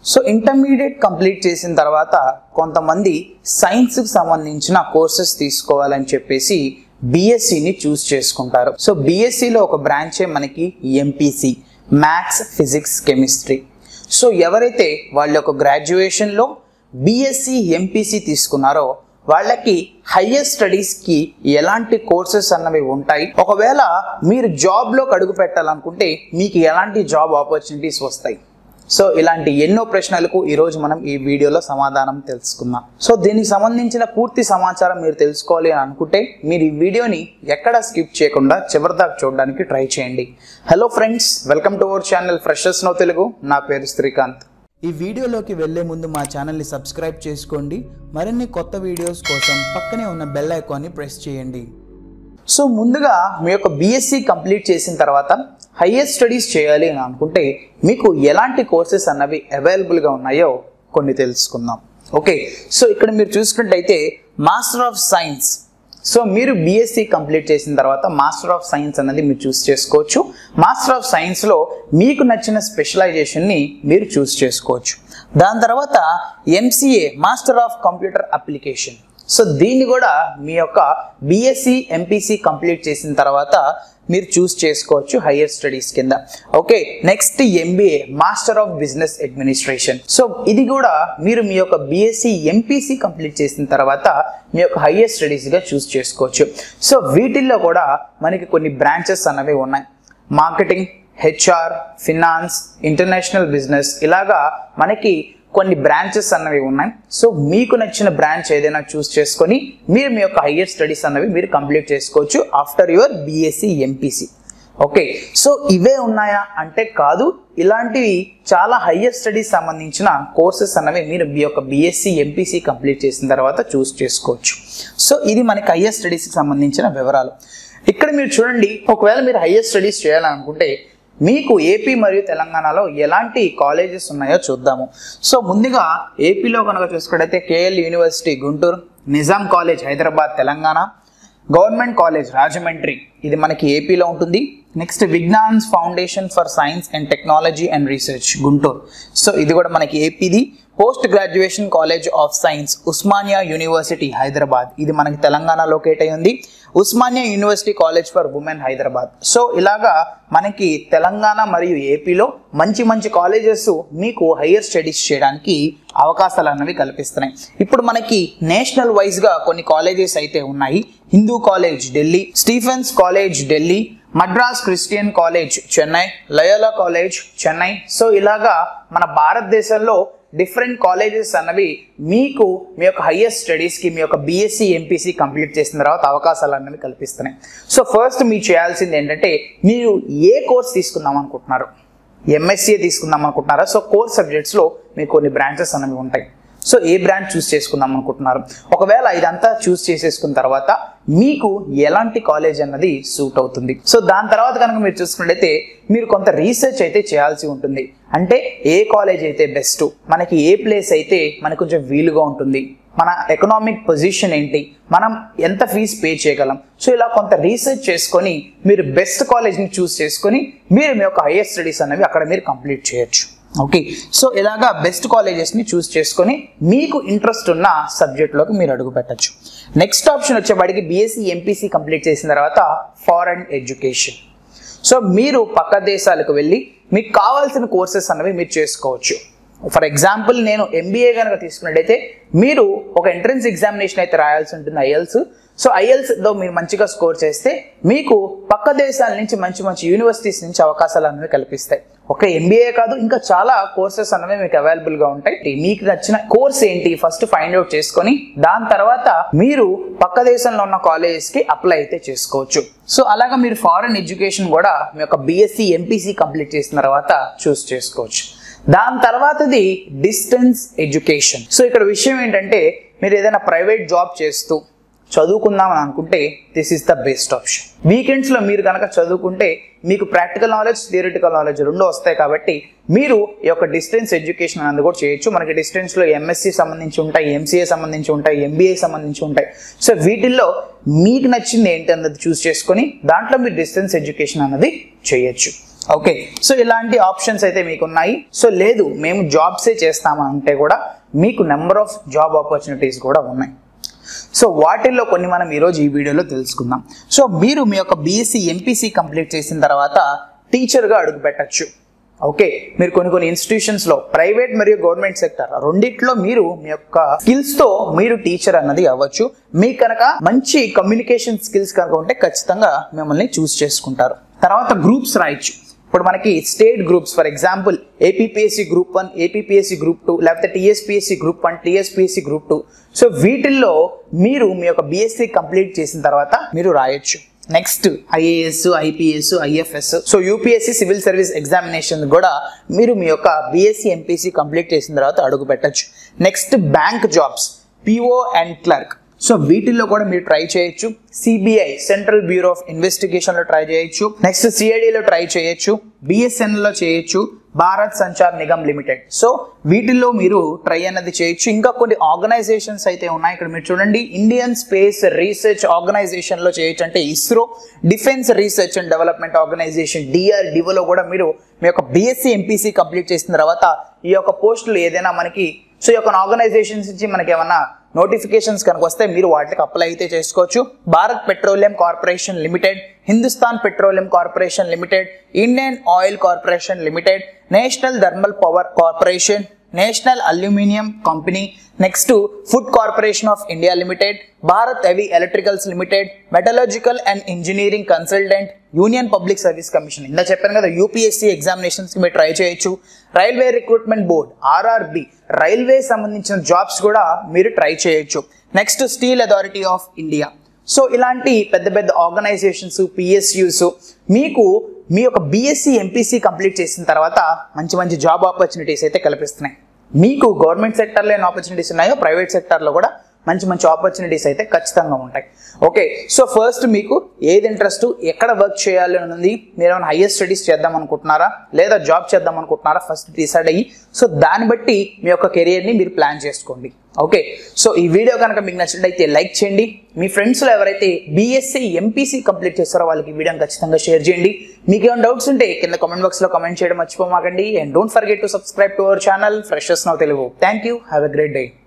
so intermediate complete చేసిన తర్వాత కొంతమంది సైన్స్కి సంబంధించిన కోర్సెస్ తీసుకోవాలని చెప్పేసి బీఎస్సీని చూస్ చేసుకుంటారు సో బీఎస్సీలో ఒక బ్రాంచే మనకి MPC maths physics chemistry so ఎవరైతే వాళ్ళ యొక్క గ్రాడ్యుయేషన్లో బీఎస్సీ ఎంపీసీ తీసుకున్నారో వాళ్ళకి హయ్యర్ స్టడీస్కి ఎలాంటి కోర్సెస్ అన్నవి ఉంటాయి ఒకవేళ మీరు జాబ్లోకి అడుగు పెట్టాలనుకుంటే మీకు ఎలాంటి జాబ్ ఆపర్చునిటీస్ వస్తాయి సో ఇలాంటి ఎన్నో ప్రశ్నలకు ఈరోజు మనం ఈ వీడియోలో సమాధానం తెలుసుకుందాం సో దీనికి సంబంధించిన పూర్తి సమాచారం మీరు తెలుసుకోవాలి అని అనుకుంటే మీరు ఈ వీడియోని ఎక్కడ స్కిప్ చేయకుండా చివరిదాకా చూడడానికి ట్రై చేయండి hello friends welcome to our channel freshers no Telugu నా పేరు శ్రీకాంత్ ఈ వీడియోలోకి వెళ్లే ముందు మా ఛానల్ని సబ్స్క్రైబ్ చేసుకోండి మరిన్ని కొత్త వీడియోస్ కోసం పక్కనే ఉన్న బెల్ ఐకాన్ని ప్రెస్ చేయండి సో ముందుగా మీ యొక్క బీఎస్సీ కంప్లీట్ చేసిన తర్వాత హయ్యర్ స్టడీస్ చేయాలి అని అనుకుంటే మీకు ఎలాంటి కోర్సెస్ అన్నవి అవైలబుల్గా ఉన్నాయో కొన్ని తెలుసుకుందాం ఓకే సో ఇక్కడ మీరు చూసుకున్నట్టయితే మాస్టర్ ఆఫ్ సైన్స్ సో మీరు బీఎస్సీ కంప్లీట్ చేసిన తర్వాత మాస్టర్ ఆఫ్ సైన్స్ అనేది మీరు చూస్ చేసుకోవచ్చు మాస్టర్ ఆఫ్ సైన్స్లో మీకు నచ్చిన స్పెషలైజేషన్ని మీరు చూస్ చేసుకోవచ్చు దాని తర్వాత MCA master of computer application so దీన్ని కూడా మీ యొక్క బీఎస్సీ ఎంపీసీ కంప్లీట్ చేసిన తర్వాత మీరు చూస్ చేసుకోవచ్చు హయ్యర్ స్టడీస్ కింద okay next MBA master of business administration so ఇది కూడా మీరు మీ యొక్క బీఎస్సీ ఎంపీసీ కంప్లీట్ చేసిన తర్వాత మీ యొక్క హయ్యర్ స్టడీస్గా చూస్ చేసుకోవచ్చు సో వీటిల్లో కూడా మనకి కొన్ని బ్రాంచెస్ అన్నవి ఉన్నాయి marketing HR finance international business ఇలాగా మనకి కొన్ని బ్రాంచెస్ అన్నవి ఉన్నాయి సో మీకు నచ్చిన బ్రాంచ్ ఏదైనా చూస్ చేసుకొని మీరు మీ యొక్క హయ్యర్ స్టడీస్ అన్నవి మీరు కంప్లీట్ చేసుకోవచ్చు after your BSc MPC okay so ఇవే ఉన్నాయా అంటే కాదు ఇలాంటివి చాలా హయ్యర్ స్టడీస్ సంబంధించిన కోర్సెస్ అన్నవి మీరు మీ యొక్క బీఎస్సీ ఎంపీసీ కంప్లీట్ చేసిన తర్వాత చూస్ చేసుకోవచ్చు సో ఇది మనకి హయ్యర్ స్టడీస్కి సంబంధించిన వివరాలు ఇక్కడ మీరు చూడండి ఒకవేళ మీరు హయ్యర్ స్టడీస్ చేయాలనుకుంటే మీకు ఏపీ మరియు తెలంగాణలో ఎలాంటి కాలేజెస్ ఉన్నాయో చూద్దాము సో ముందుగా ఏపీలో కనుక చూసుకున్నట్టయితే KL university Guntur Nizam college Hyderabad Telangana government college Rajahmundry ఇది మనకి ఏపీలో ఉంటుంది next Vignan's foundation for science and technology and research Guntur so ఇది కూడా మనకి ఏపీది post graduation college of science Osmania university Hyderabad ఇది మనకి తెలంగాణ లొకేట్ అయి ఉంది Osmania university college for women Hyderabad so ఇలాగా మనకి తెలంగాణ మరియు ఏపీలో మంచి మంచి కాలేజెస్ మీకు హయ్యర్ స్టడీస్ చేయడానికి అవకాశాలు అన్నవి కల్పిస్తున్నాయి ఇప్పుడు మనకి నేషనల్ వైజ్గా కొన్ని కాలేజెస్ అయితే ఉన్నాయి Hindu college Delhi Stephen's college Delhi Madras Christian college Chennai Loyola college Chennai so ఇలాగా మన భారతదేశంలో డిఫరెంట్ కాలేజెస్ అన్నవి మీకు మీ యొక్క హయ్యర్ స్టడీస్కి మీ యొక్క బీఎస్సీ ఎంపీసీ కంప్లీట్ చేసిన తర్వాత అవకాశాలు అన్నవి కల్పిస్తున్నాయి సో ఫస్ట్ మీరు చేయాల్సింది ఏంటంటే మీరు ఏ కోర్స్ తీసుకుందాం అనుకుంటున్నారు ఎంఎస్సీఏ తీసుకుందాం అనుకుంటున్నారా సో కోర్ సబ్జెక్ట్స్లో మీకు కొన్ని బ్రాంచెస్ అనేవి ఉంటాయి సో ఏ బ్రాంచ్ చూస్ చేసుకుందాం అనుకుంటున్నారు ఒకవేళ ఇదంతా చూస్ చేసేసుకున్న తర్వాత మీకు ఎలాంటి కాలేజ్ అన్నది సూట్ అవుతుంది సో దాని తర్వాత కనుక మీరు చూసుకున్నట్లయితే మీరు కొంత రీసెర్చ్ అయితే చేయాల్సి ఉంటుంది అంటే ఏ కాలేజ్ అయితే బెస్ట్ మనకి ఏ ప్లేస్ అయితే మనకు కొంచెం వీలుగా ఉంటుంది మన ఎకనామిక్ పొజిషన్ ఏంటి మనం ఎంత ఫీజు పే చేయగలం సో ఇలా కొంత రీసెర్చ్ చేసుకొని మీరు బెస్ట్ కాలేజ్ని చూస్ చేసుకొని మీరు మీ యొక్క హైయర్ స్టడీస్ అనేవి అక్కడ మీరు కంప్లీట్ చేయొచ్చు ఓకే సో ఇలాగా బెస్ట్ కాలేజెస్ని చూస్ చేసుకొని మీకు ఇంట్రెస్ట్ ఉన్న సబ్జెక్ట్లోకి మీరు అడుగు పెట్టచ్చు నెక్స్ట్ ఆప్షన్ వచ్చేవాడికి బీఎస్సీ ఎంపీసీ కంప్లీట్ చేసిన తర్వాత ఫారెన్ ఎడ్యుకేషన్ సో మీరు పక్క దేశాలకు వెళ్ళి మీకు కావాల్సిన కోర్సెస్ అనేవి మీరు చేసుకోవచ్చు ఫర్ ఎగ్జాంపుల్ నేను ఎంబీఏ కనుక తీసుకున్నట్టయితే మీరు ఒక ఎంట్రన్స్ ఎగ్జామినేషన్ అయితే రాయాల్సి ఉంటుంది ఐఎల్స్ సో ఐఎల్స్లో మీరు మంచిగా స్కోర్ చేస్తే మీకు పక్క దేశాల నుంచి మంచి మంచి యూనివర్సిటీస్ నుంచి అవకాశాలు అనేవి కల్పిస్తాయి ఒక ఎంబీఏ కాదు ఇంకా చాలా కోర్సెస్ అనేవి మీకు అవైలబుల్గా ఉంటాయి మీకు నచ్చిన కోర్స్ ఏంటి ఫస్ట్ ఫైండ్ అవుట్ చేసుకొని దాని తర్వాత మీరు పక్క దేశంలో ఉన్న కాలేజెస్కి అప్లై అయితే చేసుకోవచ్చు సో అలాగా మీరు ఫారెన్ ఎడ్యుకేషన్ కూడా మీ యొక్క బీఎస్సీ ఎంపీసీ కంప్లీట్ చేసిన తర్వాత చూస్ చేసుకోవచ్చు దాని తర్వాతది డిస్టెన్స్ ఎడ్యుకేషన్ సో ఇక్కడ విషయం ఏంటంటే మీరు ఏదైనా ప్రైవేట్ జాబ్ చేస్తూ చదువుకుందాం అని అనుకుంటే this is the best option వీకెండ్స్లో మీరు కనుక చదువుకుంటే మీకు ప్రాక్టికల్ నాలెడ్జ్ థియరిటికల్ నాలెడ్జ్ రెండు వస్తాయి కాబట్టి మీరు ఈ యొక్క డిస్టెన్స్ ఎడ్యుకేషన్ అనేది కూడా చేయొచ్చు మనకి డిస్టెన్స్లో ఎంఎస్సి సంబంధించి ఉంటాయి ఎంసీఏ సంబంధించి ఉంటాయి ఎంబీఏ సంబంధించి ఉంటాయి సో వీటిల్లో మీకు నచ్చింది ఏంటి అన్నది చూస్ చేసుకొని దాంట్లో మీరు డిస్టెన్స్ ఎడ్యుకేషన్ అన్నది చేయొచ్చు ఓకే సో ఇలాంటి ఆప్షన్స్ అయితే మీకు ఉన్నాయి సో లేదు మేము జాబ్సే చేస్తామని అంటే కూడా మీకు నెంబర్ ఆఫ్ జాబ్ ఆపర్చునిటీస్ కూడా ఉన్నాయి సో వాటిల్లో కొన్ని మనం ఈరోజు ఈ వీడియోలో తెలుసుకుందాం సో మీరు మీ యొక్క బీఎస్సీ ఎంపీసీ కంప్లీట్ చేసిన తర్వాత టీచర్గా అడుగు పెట్టచ్చు ఓకే మీరు కొన్ని కొన్ని ఇన్స్టిట్యూషన్స్లో ప్రైవేట్ మరియు గవర్నమెంట్ సెక్టర్ రెండిట్లో మీరు మీ యొక్క స్కిల్స్తో మీరు టీచర్ అన్నది అవ్వచ్చు మీకు కనుక మంచి కమ్యూనికేషన్ స్కిల్స్ కనుక ఉంటే ఖచ్చితంగా మిమ్మల్ని చూస్ చేసుకుంటారు తర్వాత గ్రూప్స్ రాయొచ్చు ఇప్పుడు మనకి state groups for example APPSC group one APPSC group two లేకపోతే TSPSC group one TSPSC group two so వీటిల్లో మీరు మీ యొక్క బీఎస్సీ కంప్లీట్ చేసిన తర్వాత మీరు రాయొచ్చు next IAS IPS IFS so UPSC civil service examination కూడా మీరు మీ యొక్క బీఎస్సీ ఎంపీసీ కంప్లీట్ చేసిన తర్వాత అడుగు పెట్టచ్చు next bank jobs PO and clerk so వీటిల్లో కూడా మీరు ట్రై చేయొచ్చు CBI central bureau of investigation లో ట్రై చేయొచ్చు నెక్స్ట్ సిఐడిలో ట్రై చేయొచ్చు బిఎస్ఎన్ లో చేయొచ్చు భారత్ సంచార్ నిగమ్ లిమిటెడ్ సో వీటిల్లో మీరు ట్రై అన్నది చేయొచ్చు ఇంకా కొన్ని ఆర్గనైజేషన్స్ అయితే ఉన్నాయి ఇక్కడ మీరు చూడండి ఇండియన్ స్పేస్ రీసెర్చ్ ఆర్గనైజేషన్ లో చేయొచ్చు అంటే ISRO defence research and development organisation డిఆర్డిఓలో కూడా మీరు మీ యొక్క బిఎస్సి ఎంపీసీ కంప్లీట్ చేసిన తర్వాత ఈ యొక్క పోస్టులు ఏదైనా మనకి సో ఈ యొక్క ఆర్గనైజేషన్స్ నుంచి మనకి ఏమన్నా నోటిఫికేషన్స్ కనుక వస్తే మీరు వాటికి అప్లై అయితే చేసుకోవచ్చు Bharat petroleum corporation limited Hindustan petroleum corporation limited Indian oil corporation limited national thermal power corporation national aluminium company next food corporation of India limited Bharat heavy electricals limited metallurgical and engineering consultant union public service commission ఇందా చెప్పాను కదా UPSC examinations మీరు try చేయొచ్చు railway recruitment board RRB railway సంబంధించిన jobs కూడా మీరు try చేయొచ్చు next steel authority of India so ఇలాంటి పెద్ద పెద్ద ఆర్గనైజేషన్స్ పిఎస్యూస్ మీకు మీ యొక్క బీఎస్సీ ఎంపీసీ కంప్లీట్ చేసిన తర్వాత మంచి మంచి జాబ్ ఆపర్చునిటీస్ అయితే కల్పిస్తున్నాయి మీకు గవర్నమెంట్ సెక్టర్లో ఎన్ని ఆపర్చునిటీస్ ఉన్నాయో ప్రైవేట్ సెక్టర్లో కూడా మంచి మంచి ఆపర్చునిటీస్ అయితే ఖచ్చితంగా ఉంటాయి ఓకే సో ఫస్ట్ మీకు ఏది ఇంట్రెస్ట్ ఎక్కడ వర్క్ చేయాలి అని ఉంది మీరు ఏమైనా హైయర్ స్టడీస్ చేద్దాం అనుకుంటున్నారా లేదా జాబ్ చేద్దాం అనుకుంటున్నారా ఫస్ట్ డిసైడ్ అయ్యి సో దాన్ని బట్టి మీ యొక్క కెరియర్ని మీరు ప్లాన్ చేసుకోండి ఓకే సో ఈ వీడియో కనుక మీకు నచ్చినట్లయితే లైక్ చేయండి మీ ఫ్రెండ్స్లో ఎవరైతే బీఎస్సీ ఎంపీసీ కంప్లీట్ చేస్తారో వాళ్ళకి ఈ వీడియోని ఖచ్చితంగా షేర్ చేయండి మీకు ఏమైనా డౌట్స్ ఉంటే కింద కామెంట్ బాక్స్లో కామెంట్ చేయడం మర్చిపోమాకండి and don't forget to subscribe to our channel freshers now Telugu thank you have a great day